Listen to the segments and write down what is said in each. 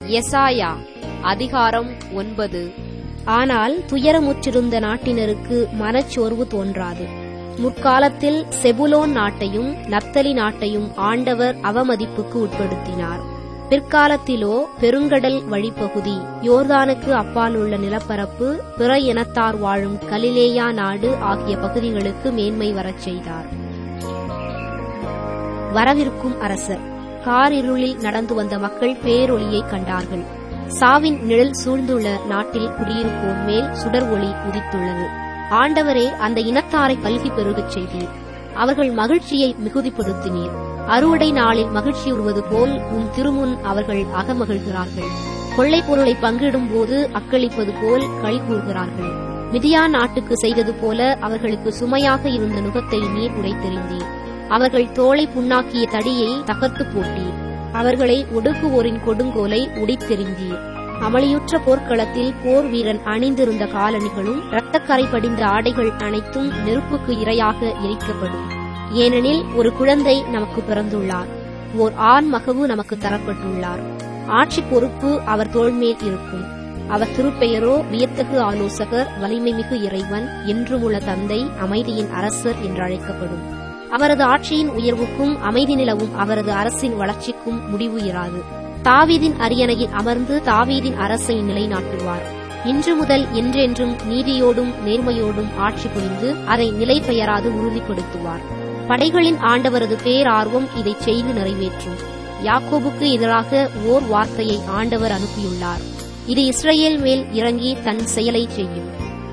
எசாயா அதிகாரம் ஒன்பது ஆனால் துயரமுற்றிருந்த நாட்டினருக்கு மனச்சோர்வு தோன்றாது முற்காலத்தில் செபுலோன் நாட்டையும் நப்தலி நாட்டையும் ஆண்டவர் அவமதிப்புக்கு உட்படுத்தினார் பிற்காலத்திலோ பெருங்கடல் வழிப்பகுதி யோர்தானுக்கு அப்பால் உள்ள நிலப்பரப்பு பிற இனத்தார் வாழும் கலிலேயா நாடு ஆகிய பகுதிகளுக்கு மேன்மை வரச் செய்தார் வரவிருக்கும் அரசர் காரிருளில் நடந்து வந்த மக்கள் பேரொளியை கண்டார்கள் சாவின் நிழல் சூழ்ந்துள்ள நாட்டில் குடியிருப்போர் மேல் சுடர் ஒளி உதித்துள்ளது ஆண்டவரே அந்த இனத்தாரை பல்கி பெருகச் செய்தீர் அவர்கள் மகிழ்ச்சியை மிகுதிப்படுத்தினீர் அறுவடை நாளில் மகிழ்ச்சியுறுவது போல் உன் திருமுன் அவர்கள் அகமகிழ்கிறார்கள் கொள்ளைப் பொருளை பங்கிடும் போது அக்களிப்பது போல் களி கூறுகிறார்கள் மிதியா நாட்டுக்கு செய்தது போல அவர்களுக்கு சுமையாக இருந்த நுகத்தை நீர் உடைத்தெறிந்தீர் அவர்கள் தோளை புண்ணாக்கிய தடியை தகர்த்து போட்டீர் அவர்களை ஒடுக்குவோரின் கொடுங்கோலை உடைத்தெறிந்தீர் அமளியுற்ற போர்க்களத்தில் போர் வீரன் அணிந்திருந்த காலணிகளும் இரத்தக்கரை படிந்த ஆடைகள் அனைத்தும் நெருப்புக்கு இரையாக எரிக்கப்படும் ஏனெனில் ஒரு குழந்தை நமக்கு பிறந்துள்ளார் ஓர் ஆண் மகவு நமக்கு தரப்பட்டுள்ளார் ஆட்சி பொறுப்பு அவர் தோள்மேல் இருக்கும் அவர் திருப்பெயரோ வியத்தகு ஆலோசகர் வலிமை மிகு இறைவன் என்றுமுள்ள தந்தை அமைதியின் அரசர் என்று அழைக்கப்படும் அவரது ஆட்சியின் உயர்வுக்கும் அமைதி நிலவும் அவரது அரசின் வளர்ச்சிக்கும் முடிவு இராது தாவீதின் அரியணையில் அமர்ந்து தாவீதின் அரசை நிலைநாட்டுவார் இன்று முதல் என்றென்றும் நீதியோடும் நேர்மையோடும் ஆட்சி புரிந்து அதை நிலை பெயராது உறுதிப்படுத்துவார் படைகளின் ஆண்டவரது பேரார்வம் இதை செய்து நிறைவேற்றும் யாக்கோபுக்கு எதிராக ஓர் வார்த்தையை ஆண்டவர் அனுப்பியுள்ளார் இது இஸ்ரேல் மேல் இறங்கி தன் செயலை செய்யும்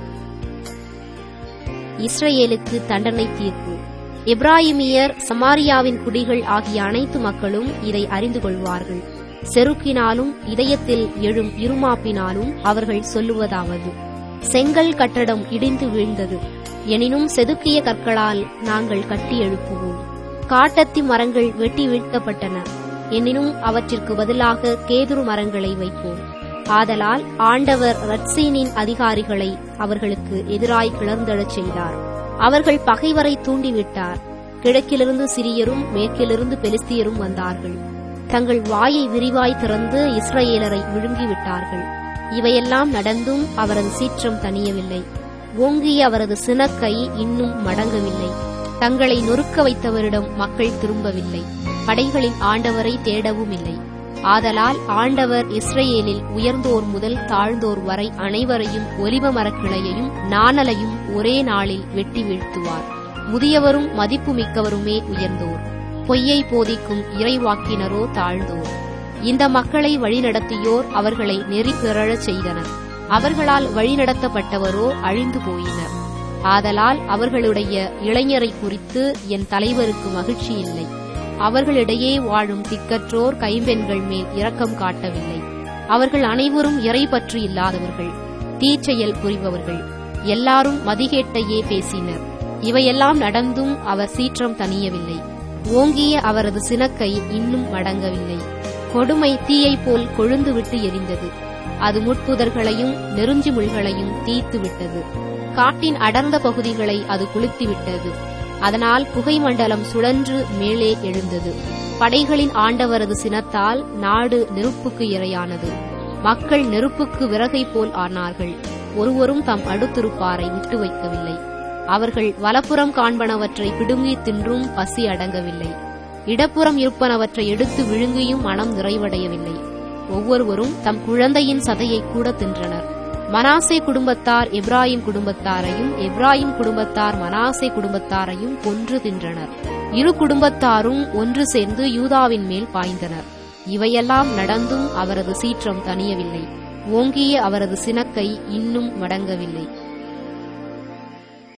இஸ்ரேலுக்கு தண்டனை தீர்ப்பு எப்ராஹிமியர் சமாரியாவின் குடிகள் ஆகிய அனைத்து மக்களும் இதை அறிந்து கொள்வார்கள் செருக்கினாலும் இதயத்தில் எழும் இருமாப்பினாலும் அவர்கள் சொல்லுவதாவது செங்கல் கட்டடம் இடிந்து வீழ்ந்தது எனினும் செதுக்கிய கற்களால் நாங்கள் கட்டி எழுப்புவோம் காட்டத்தி மரங்கள் வெட்டி வீழ்த்தப்பட்டன எனினும் அவற்றிற்கு பதிலாக கேதுரு மரங்களை வைப்போம் ஆதலால் ஆண்டவர் ரட்சீனின் அதிகாரிகளை அவர்களுக்கு எதிராய் கிளர்ந்தெழச் செய்தார் அவர்கள் பகைவரை தூண்டிவிட்டார் கிழக்கிலிருந்து சிரியரும் மேற்கிலிருந்து பெலிஸ்தியரும் வந்தார்கள் தங்கள் வாயை விரிவாய் திறந்து இஸ்ரவேலரை விழுங்கிவிட்டார்கள் இவையெல்லாம் நடந்தும் அவரது சீற்றம் தணியவில்லை ஓங்கிய அவரது சினக்கை இன்னும் மடங்கவில்லை தங்களை நொறுக்க வைத்தவரிடம் மக்கள் திரும்பவில்லை படைகளின் ஆண்டவரை தேடவும் இல்லை ஆதலால் ஆண்டவர் இஸ்ரேலில் உயர்ந்தோர் முதல் தாழ்ந்தோர் வரை அனைவரையும் ஒலிவ மரக்கிளையையும் நாணலையும் ஒரே நாளில் வெட்டி வீழ்த்துவார் முதியவரும் மதிப்புமிக்கவருமே உயர்ந்தோர் பொய்யை போதிக்கும் இறைவாக்கினரோ தாழ்ந்தோர் இந்த மக்களை வழிநடத்தியோர் அவர்களை நெறி பிறழச் செய்தனர் அவர்களால் வழிநடத்தப்பட்டவரோ அழிந்து போயினர் ஆதலால் அவர்களுடைய இளைஞரை குறித்து என் தலைவருக்கு மகிழ்ச்சி இல்லை அவர்களிடையே வாழும் திக்கற்றோர் கைம்பெண்கள் மேல் இரக்கம் காட்டவில்லை அவர்கள் அனைவரும் இறை பற்று இல்லாதவர்கள் தீச்செயல் புரிபவர்கள் எல்லாரும் மதிகேட்டையே பேசினர் இவையெல்லாம் நடந்தும் அவர் சீற்றம் தணியவில்லை ஓங்கிய அவரது சினக்கை இன்னும் மடங்கவில்லை கொடுமை தீயைப் போல் கொழுந்துவிட்டு எரிந்தது அது முட்புதர்களையும் நெருஞ்சி முள்களையும் தீத்து விட்டது காட்டின் அடர்ந்த பகுதிகளை அது குளித்துவிட்டது அதனால் புகை மண்டலம் சுழன்று மேலே எழுந்தது படைகளின் ஆண்டவரது சினத்தால் நாடு நெருப்புக்கு இரையானது மக்கள் நெருப்புக்கு விறகை போல் ஆனார்கள் ஒருவரும் தம் அடுத்திருப்பாரை விட்டு வைக்கவில்லை அவர்கள் வலப்புறம் காண்பனவற்றை பிடுங்கி தின்றும் பசி அடங்கவில்லை இடப்புறம் இருப்பனவற்றை எடுத்து விழுங்கியும் மனம் நிறைவடையவில்லை ஒவ்வொருவரும் தம் குழந்தையின் சதையை கூட தின்றனர் மனாசே குடும்பத்தார் எப்ராஹிம் குடும்பத்தாரையும் எப்ராஹிம் குடும்பத்தார் மனாசே குடும்பத்தாரையும் கொன்று தின்றனர் இரு குடும்பத்தாரும் ஒன்று சேர்ந்து யூதாவின் மேல் பாய்ந்தனர் இவையெல்லாம் நடந்தும் அவரது சீற்றம் தணியவில்லை ஓங்கிய அவரது சினக்கை இன்னும் மடங்கவில்லை